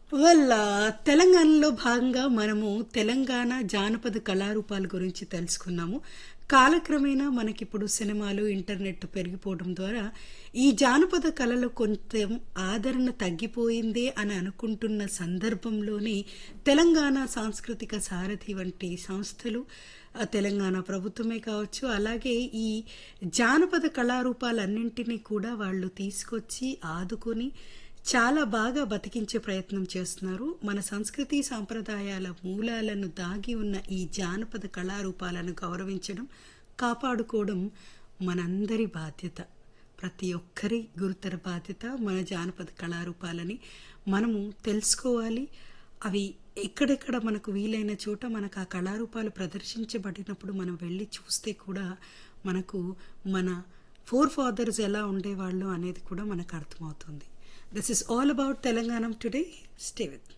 వాళ్ళ తెలంగాణలో భాగంగా మనము తెలంగాణ జానపద కళారూపాల గురించి తెలుసుకున్నాము కాలక్రమేణా మనకిప్పుడు సినిమాలు ఇంటర్నెట్ పెరిగిపోవడం ద్వారా ఈ జానపద కళలు కొంచెం ఆదరణ తగ్గిపోయిందే అని అనుకుంటున్న సందర్భంలోనే తెలంగాణ సాంస్కృతిక సారథి వంటి సంస్థలు ఆ, తెలంగాణ ప్రభుత్వమే కావచ్చు అలాగే ఈ జానపద కళారూపాలన్నింటినీ కూడా వాళ్ళు తీసుకొచ్చి ఆదుకొని చాలా బాగా బతికించే ప్రయత్నం చేస్తున్నారు మన సంస్కృతి సాంప్రదాయాల మూలాలను దాగి ఉన్న ఈ జానపద కళారూపాలను గౌరవించడం కాపాడుకోవడం మనందరి బాధ్యత ప్రతి ఒక్కరి గురుతర బాధ్యత మన జానపద కళారూపాలని మనము తెలుసుకోవాలి అవి ఎక్కడెక్కడ మనకు వీలైన చోట మనకు ఆ కళారూపాలు ప్రదర్శించబడినప్పుడు మనం వెళ్ళి చూస్తే కూడా మనకు మన ఫోర్ ఫాదర్స్ ఎలా ఉండేవాళ్ళు అనేది కూడా మనకు అర్థమవుతుంది this is all about Telangana today stay with